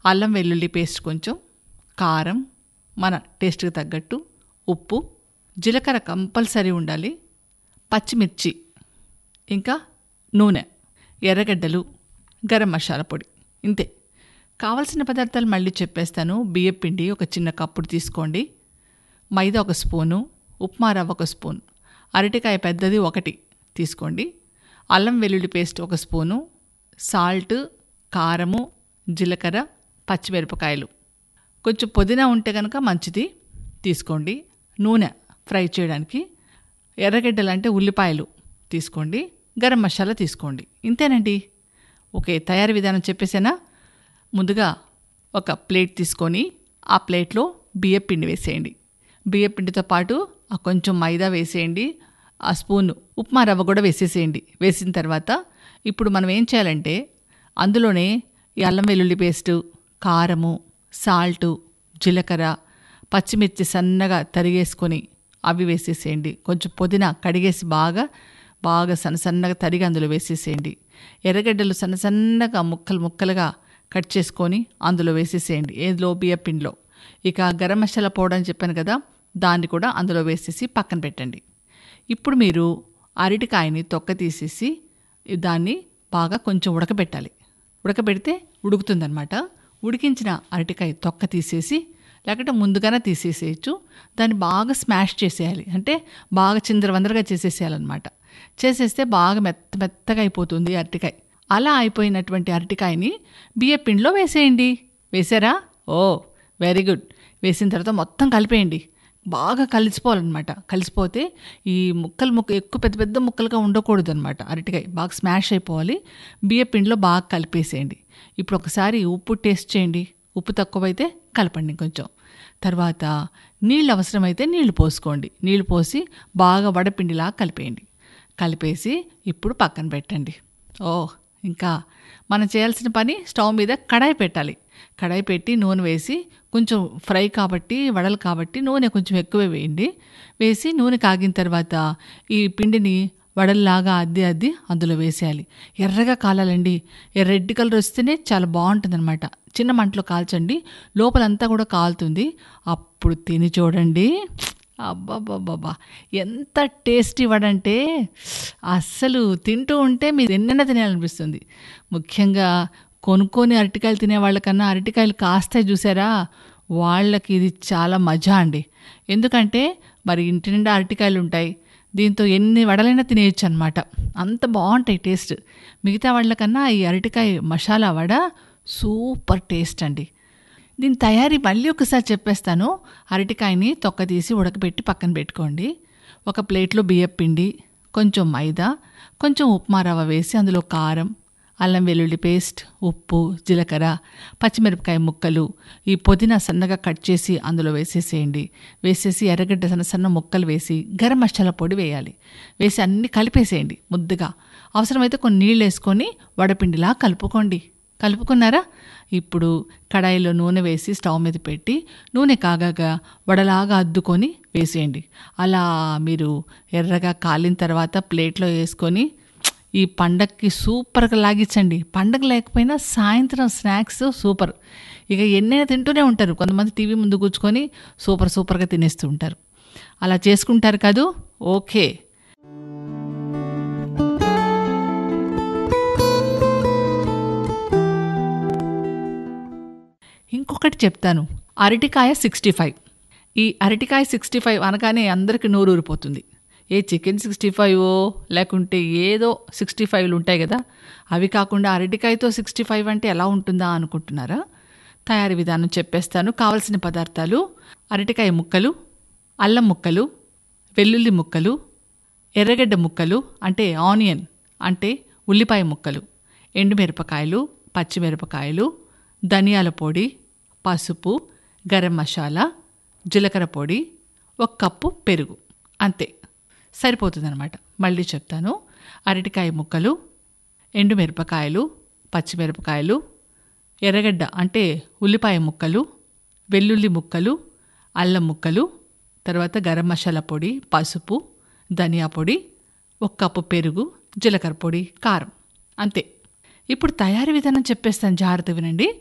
అల్లం వెల్లుల్లి పేస్ట్ కొంచెం కారం మన టేస్ట్కి తగ్గట్టు ఉప్పు జీలకర్ర కంపల్సరీ ఉండాలి పచ్చిమిర్చి ఇంకా నూనె ఎర్రగడ్డలు గరం మసాలా పొడి ఇంతే కావలసిన పదార్థాలు మళ్ళీ చెప్పేస్తాను బియ్యం పిండి ఒక చిన్న కప్పుడు తీసుకోండి మైదా ఒక స్పూను ఉప్మా రవ్వ ఒక స్పూన్ అరటికాయ పెద్దది ఒకటి తీసుకోండి అల్లం వెల్లుల్లి పేస్ట్ ఒక స్పూను సాల్ట్ కారము జీలకర్ర పచ్చిమిరపకాయలు కొంచెం పుదీనా ఉంటే కనుక మంచిది తీసుకోండి నూనె ఫ్రై చేయడానికి ఎర్రగడ్డలు అంటే ఉల్లిపాయలు తీసుకోండి గరం మసాలా తీసుకోండి ఇంతేనండి ఓకే తయారీ విధానం చెప్పేసేనా ముందుగా ఒక ప్లేట్ తీసుకొని ఆ ప్లేట్లో బియ్యం పిండి వేసేయండి బియ్యం పిండితో పాటు ఆ కొంచెం మైదా వేసేయండి ఆ స్పూన్ ఉప్మా రవ్వ కూడా వేసేసేయండి వేసిన తర్వాత ఇప్పుడు మనం ఏం చేయాలంటే అందులోనే ఈ అల్లం వెల్లుల్లి పేస్టు కారము సాల్టు జీలకర్ర పచ్చిమిర్చి సన్నగా తరిగేసుకొని అవి వేసేసేయండి కొంచెం పుదీనా కడిగేసి బాగా బాగా సన్న సన్నగా తరిగి అందులో వేసేసేయండి ఎర్రగడ్డలు సన్న సన్నగా ముక్కలు ముక్కలుగా కట్ చేసుకొని అందులో వేసేసేయండి ఏదో బియ్య పిండిలో ఇక గరం మసాలా పౌడర్ అని చెప్పాను కదా దాన్ని కూడా అందులో వేసేసి పక్కన పెట్టండి ఇప్పుడు మీరు అరటికాయని తొక్క తీసేసి దాన్ని బాగా కొంచెం ఉడకబెట్టాలి ఉడకబెడితే ఉడుకుతుందనమాట ఉడికించిన అరటికాయ తొక్క తీసేసి లేకపోతే ముందుగానే తీసేసేయచ్చు దాన్ని బాగా స్మాష్ చేసేయాలి అంటే బాగా చిందరవందరగా చేసేసేయాలన్నమాట చేసేస్తే బాగా మెత్త మెత్తగా అయిపోతుంది అరటికాయ అలా అయిపోయినటువంటి అరటికాయని బియ్య పిండిలో వేసేయండి వేసారా ఓ వెరీ గుడ్ వేసిన తర్వాత మొత్తం కలిపేయండి బాగా కలిసిపోవాలన్నమాట కలిసిపోతే ఈ ముక్కలు ముక్క ఎక్కువ పెద్ద పెద్ద ముక్కలుగా ఉండకూడదు అనమాట అరటికాయ బాగా స్మాష్ అయిపోవాలి బియ్య పిండిలో బాగా కలిపేసేయండి ఇప్పుడు ఒకసారి ఉప్పు టేస్ట్ చేయండి ఉప్పు తక్కువైతే కలపండి కొంచెం తర్వాత నీళ్ళు అవసరమైతే నీళ్లు పోసుకోండి నీళ్లు పోసి బాగా వడపిండిలా కలిపేయండి కలిపేసి ఇప్పుడు పక్కన పెట్టండి ఓ ఇంకా మనం చేయాల్సిన పని స్టవ్ మీద కడాయి పెట్టాలి కడాయి పెట్టి నూనె వేసి కొంచెం ఫ్రై కాబట్టి వడలు కాబట్టి నూనె కొంచెం ఎక్కువే వేయండి వేసి నూనె కాగిన తర్వాత ఈ పిండిని వడల్లాగా అద్ది అద్ది అందులో వేసేయాలి ఎర్రగా కాలాలండి రెడ్ కలర్ వస్తేనే చాలా బాగుంటుంది అనమాట చిన్న మంటలో కాల్చండి లోపలంతా కూడా కాలుతుంది అప్పుడు తిని చూడండి అబ్బాబ్బాబ్బా ఎంత టేస్టీ వడంటే అస్సలు తింటూ ఉంటే మీరు ఎన్నైనా తినాలనిపిస్తుంది ముఖ్యంగా కొనుక్కొని అరటికాయలు తినే వాళ్ళకన్నా అరటికాయలు కాస్తే చూసారా వాళ్ళకి ఇది చాలా మజా అండి ఎందుకంటే మరి ఇంటి నిండా అరటికాయలు ఉంటాయి దీంతో ఎన్ని వడలైనా తినేయచ్చు అనమాట అంత బాగుంటాయి టేస్ట్ మిగతా వాళ్ళకన్నా ఈ అరటికాయ మసాలా వడ సూపర్ టేస్ట్ అండి దీని తయారీ మళ్ళీ ఒకసారి చెప్పేస్తాను అరటికాయని తొక్క తీసి ఉడకబెట్టి పక్కన పెట్టుకోండి ఒక ప్లేట్లో బియ్యం పిండి కొంచెం మైదా కొంచెం ఉప్మా రవ్వ వేసి అందులో కారం అల్లం వెల్లుల్లి పేస్ట్ ఉప్పు జీలకర్ర పచ్చిమిరపకాయ ముక్కలు ఈ పుదీనా సన్నగా కట్ చేసి అందులో వేసేసేయండి వేసేసి ఎర్రగడ్డ సన్న సన్న ముక్కలు వేసి గరం మసాలా పొడి వేయాలి వేసి అన్నీ కలిపేసేయండి ముద్దుగా అవసరమైతే కొన్ని నీళ్ళు వేసుకొని వడపిండిలా కలుపుకోండి కలుపుకున్నారా ఇప్పుడు కడాయిలో నూనె వేసి స్టవ్ మీద పెట్టి నూనె కాగాక వడలాగా అద్దుకొని వేసేయండి అలా మీరు ఎర్రగా కాలిన తర్వాత ప్లేట్లో వేసుకొని ఈ పండగకి సూపర్గా లాగించండి పండగ లేకపోయినా సాయంత్రం స్నాక్స్ సూపర్ ఇక ఎన్నైనా తింటూనే ఉంటారు కొంతమంది టీవీ ముందు కూర్చుకొని సూపర్ సూపర్గా తినేస్తూ ఉంటారు అలా చేసుకుంటారు కాదు ఓకే ఇంకొకటి చెప్తాను అరటికాయ సిక్స్టీ ఫైవ్ ఈ అరటికాయ సిక్స్టీ ఫైవ్ అనగానే అందరికీ నోరు ఊరిపోతుంది ఏ చికెన్ సిక్స్టీ ఫైవ్ లేకుంటే ఏదో సిక్స్టీ ఫైవ్లు ఉంటాయి కదా అవి కాకుండా అరటికాయతో సిక్స్టీ ఫైవ్ అంటే ఎలా ఉంటుందా అనుకుంటున్నారా తయారీ విధానం చెప్పేస్తాను కావలసిన పదార్థాలు అరటికాయ ముక్కలు అల్లం ముక్కలు వెల్లుల్లి ముక్కలు ఎర్రగడ్డ ముక్కలు అంటే ఆనియన్ అంటే ఉల్లిపాయ ముక్కలు ఎండుమిరపకాయలు పచ్చిమిరపకాయలు ధనియాల పొడి పసుపు గరం మసాలా జీలకర్ర పొడి ఒక కప్పు పెరుగు అంతే సరిపోతుందన్నమాట మళ్ళీ చెప్తాను అరటికాయ ముక్కలు ఎండుమిరపకాయలు పచ్చిమిరపకాయలు ఎర్రగడ్డ అంటే ఉల్లిపాయ ముక్కలు వెల్లుల్లి ముక్కలు అల్లం ముక్కలు తర్వాత గరం మసాలా పొడి పసుపు ధనియా పొడి ఒక కప్పు పెరుగు జీలకర్ర పొడి కారం అంతే ఇప్పుడు తయారీ విధానం చెప్పేస్తాను జాగ్రత్త వినండి